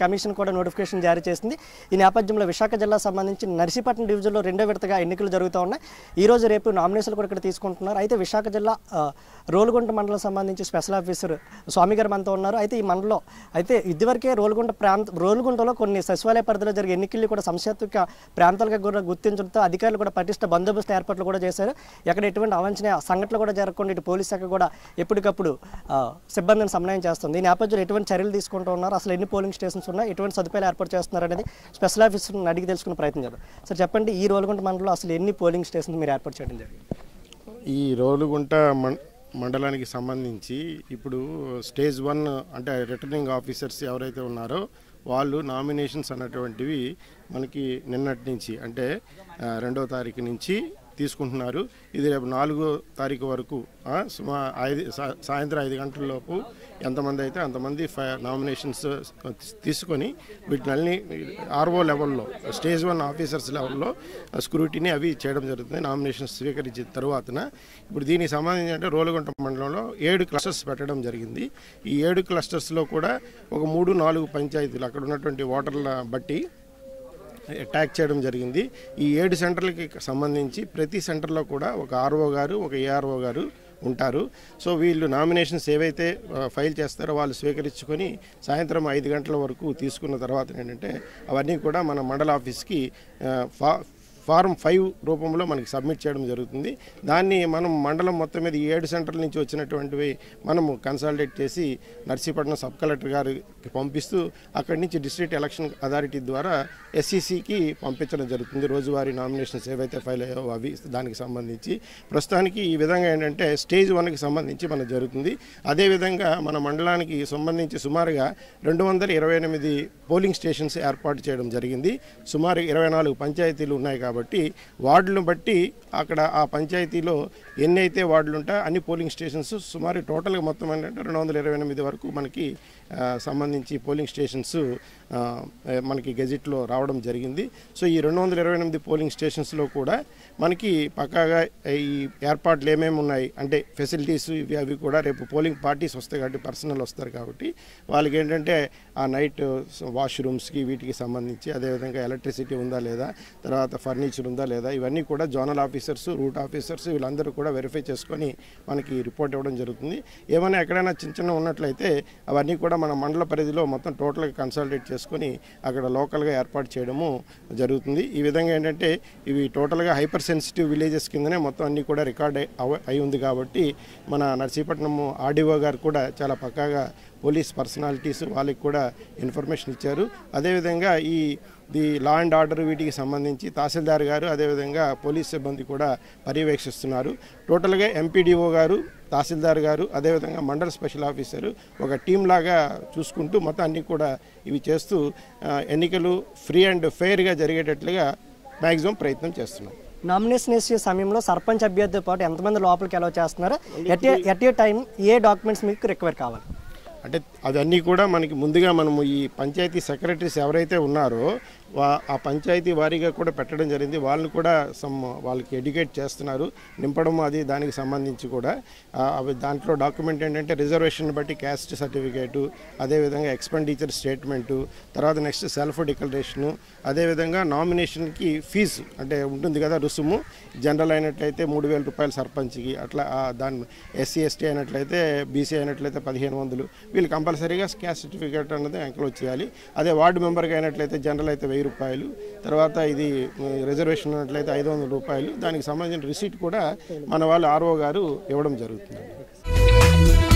commission కూడా notification జారీ చేసింది ఈ నేపథ్యంలో విశాఖ జిల్లా సంబంధించి నర్సీపట్నం డివిజన్లో రెండో విడతగా ఎన్నికలు జరుగుతూ ఉన్నాయి ఈ రోజు రేపు నామినేషన్లు కూడా ఇక్కడ తీసుకుంటున్నారు అయితే విశాఖ జిల్లా ఆ, రోలుగుంట మండలం సంబంధించి స్పెషల్ ఆఫీసర్ స్వామి గారు మనతో ఉన్నారు అయితే ఈ మండలం అయితే ఇదివరకే రోలుగుంట ప్రాంత రోలుగుంటలో కొన్ని సచివాలయ పరిధిలో జరిగే ఎన్నికలు కూడా సంశయాత్మక ప్రాంతాలుగా కూడా గుర్తించడంతో అధికారులు కూడా పటిష్ట బందోబస్తు ఏర్పాట్లు కూడా చేశారు ఎక్కడ ఎటువంటి అవాంఛనీయ సంఘటనలు కూడా జరగకుండా ఇటు పోలీస్ శాఖ కూడా ఎప్పటికప్పుడు ఆ, సిబ్బందిని సమన్వయం చేస్తుంది ఈ నేపథ్యంలో ఎటువంటి చర్యలు తీసుకుంటూ ఉన్నారు అసలు ఎన్ని పోలింగ్ స్టేషన్స్ ఉన్నాయి ఎటువంటి సదుపాయాలు ఏర్పాటు చేస్తున్నారు అనేది స్పెషల్ ఆఫీసర్ని అడిగి తెలుసుకునే ప్రయత్నం చేద్దాం సార్ చెప్పండి ఈ రోలుగుంట మండలంలో అసలు ఎన్ని పోలింగ్ స్టేషన్స్ మీరు ఏర్పాటు చేయడం జరిగింది ఈ రోలుగుంట మం మండలానికి సంబంధించి ఇప్పుడు స్టేజ్ వన్ అంటే రిటర్నింగ్ ఆఫీసర్స్ ఎవరైతే ఉన్నారో వాళ్ళు నామినేషన్స్ అన్నటువంటివి మనకి నిన్నటి నుంచి అంటే ఆ, రెండో తారీఖు నుంచి తీసుకుంటున్నారు ఇది రేపు నాలుగో తారీఖు వరకు ఆ, సుమా ఐదు సా- సాయంత్రం ఐదు గంటల లోపు ఎంతమంది అయితే అంతమంది ఫ- నామినేషన్స్ తీసుకొని వీటిని ఆర్ఓ లెవెల్లో స్టేజ్ వన్ ఆఫీసర్స్ లెవెల్లో స్క్రూటీని అవి చేయడం జరుగుతుంది నామినేషన్స్ స్వీకరించిన తరువాతన ఇప్పుడు దీనికి సంబంధించి అంటే రోలుగుంట మండలంలో ఏడు క్లస్టర్స్ పెట్టడం జరిగింది ఈ ఏడు క్లస్టర్స్లో కూడా ఒక మూడు నాలుగు పంచాయతీలు అక్కడ ఉన్నటువంటి ఓటర్ల బట్టి అటాక్ చేయడం జరిగింది ఈ ఏడు సెంటర్లకి సంబంధించి ప్రతి సెంటర్లో కూడా ఒక ఆర్ఓ గారు ఒక ఏఆర్ఓ గారు ఉంటారు సో వీళ్ళు నామినేషన్స్ ఏవైతే ఆ, ఫైల్ చేస్తారో వాళ్ళు స్వీకరించుకొని సాయంత్రం ఐదు గంటల వరకు తీసుకున్న తర్వాత ఏంటంటే అవన్నీ కూడా మన మండల ఆఫీస్కి ఆ, ఫా ఫారం ఫైవ్ రూపంలో మనకి సబ్మిట్ చేయడం జరుగుతుంది దాన్ని మనం మండలం మొత్తం మీద ఈ ఏడు సెంటర్ల నుంచి వచ్చినటువంటివి మనము కన్సాలిడేట్ చేసి నర్సీపట్నం సబ్ కలెక్టర్ గారికి పంపిస్తూ అక్కడి నుంచి డిస్ట్రిక్ట్ ఎలక్షన్ అథారిటీ ద్వారా ఎస్సీసీకి పంపించడం జరుగుతుంది రోజువారీ నామినేషన్స్ ఏవైతే ఫైల్ అయ్యాయో అవి దానికి సంబంధించి ప్రస్తుతానికి ఈ విధంగా ఏంటంటే స్టేజ్ వన్కి సంబంధించి మనకు జరుగుతుంది అదేవిధంగా మన మండలానికి సంబంధించి సుమారుగా రెండు వందల ఇరవై ఎనిమిది పోలింగ్ స్టేషన్స్ ఏర్పాటు చేయడం జరిగింది సుమారు ఇరవై నాలుగు పంచాయతీలు ఉన్నాయి కాబట్టి వార్డులను బట్టి అక్కడ ఆ పంచాయతీలో ఎన్ని అయితే వార్డులు ఉంటాయో అన్ని పోలింగ్ స్టేషన్స్ సుమారు టోటల్గా మొత్తం ఏంటంటే రెండు వందల ఇరవై ఎనిమిది వరకు మనకి ఆ, సంబంధించి పోలింగ్ స్టేషన్స్ ఆ, మనకి గెజిట్లో రావడం జరిగింది సో ఈ రెండు వందల ఇరవై ఎనిమిది పోలింగ్ స్టేషన్స్లో కూడా మనకి పక్కాగా ఈ ఏర్పాట్లు ఏమేమి ఉన్నాయి అంటే ఫెసిలిటీస్ ఇవి అవి కూడా రేపు పోలింగ్ పార్టీస్ వస్తాయి కాబట్టి పర్సనల్ వస్తారు కాబట్టి వాళ్ళకి ఏంటంటే ఆ నైట్ వాష్రూమ్స్కి వీటికి సంబంధించి అదేవిధంగా ఎలక్ట్రిసిటీ ఉందా లేదా తర్వాత ఫర్నిచర్ ఉందా లేదా ఇవన్నీ కూడా జోనల్ ఆఫీసర్స్ రూట్ ఆఫీసర్స్ వీళ్ళందరూ కూడా వెరిఫై చేసుకొని మనకి రిపోర్ట్ ఇవ్వడం జరుగుతుంది ఏమైనా ఎక్కడైనా చిన్న చిన్న ఉన్నట్లయితే అవన్నీ కూడా మన మండల పరిధిలో మొత్తం టోటల్గా కన్సల్టేట్ చేసుకొని అక్కడ లోకల్గా ఏర్పాటు చేయడము జరుగుతుంది ఈ విధంగా ఏంటంటే ఇవి టోటల్గా హైపర్ సెన్సిటివ్ విలేజెస్ కిందనే మొత్తం అన్నీ కూడా రికార్డ్ అయి- అవ- అయి ఉంది కాబట్టి మన నర్సీపట్నం ఆర్డీఓ గారు కూడా చాలా పక్కాగా పోలీస్ పర్సనాలిటీస్ వాళ్ళకి కూడా ఇన్ఫర్మేషన్ ఇచ్చారు అదేవిధంగా ఈ ది లా అండ్ ఆర్డర్ వీటికి సంబంధించి తహసీల్దార్ గారు అదేవిధంగా పోలీస్ సిబ్బంది కూడా పర్యవేక్షిస్తున్నారు టోటల్గా ఎంపీడీఓ గారు తహసీల్దార్ గారు అదేవిధంగా మండల స్పెషల్ ఆఫీసర్ ఒక టీం లాగా చూసుకుంటూ మొత్తం అన్ని కూడా ఇవి చేస్తూ ఆ, ఎన్నికలు ఫ్రీ అండ్ ఫెయిర్గా జరిగేటట్లుగా మ్యాక్సిమం ప్రయత్నం చేస్తున్నాం నామినేషన్ వేసే సమయంలో సర్పంచ్ అభ్యర్థితో పాటు ఎంతమంది లోపలికి అలౌ చేస్తున్నారు at a- at a time ఏ డాక్యుమెంట్స్ మీకు రిక్వైర్ కావాలి అంటే అవన్నీ కూడా మనకి ముందుగా మనము ఈ పంచాయతీ సెక్రటరీస్ ఎవరైతే ఉన్నారో వా ఆ పంచాయతీ వారీగా కూడా పెట్టడం జరిగింది వాళ్ళని కూడా సమ్ వాళ్ళకి ఎడ్యుకేట్ చేస్తున్నారు నింపడం అది దానికి సంబంధించి కూడా ఆ, అవి దాంట్లో డాక్యుమెంట్ ఏంటంటే రిజర్వేషన్ బట్టి క్యాస్ట్ సర్టిఫికేటు అదేవిధంగా ఎక్స్పెండిచర్ స్టేట్మెంటు తర్వాత నెక్స్ట్ సెల్ఫ్ డిక్లరేషను అదేవిధంగా నామినేషన్కి ఫీజు అంటే ఉంటుంది కదా రుసుము జనరల్ అయినట్లయితే మూడు వేల రూపాయలు సర్పంచ్కి అట్లా ఆ, దాని ఎస్సీ ఎస్టీ అయినట్లయితే బీసీ అయినట్లయితే పదిహేను వందలు వీళ్ళు కంపల్సరీగా క్యాస్ట్ సర్టిఫికేట్ అన్నది ఎంక్లోజ్ చేయాలి అదే వార్డు మెంబర్గా అయినట్లయితే జనరల్ అయితే వెయ్యి రూపాయలు తర్వాత ఇది ఉమ్, రిజర్వేషన్ ఉన్నట్లయితే ఐదు వందల రూపాయలు దానికి సంబంధించిన రిసీట్ కూడా మన వాళ్ళు ఆర్ఓ గారు ఇవ్వడం జరుగుతుంది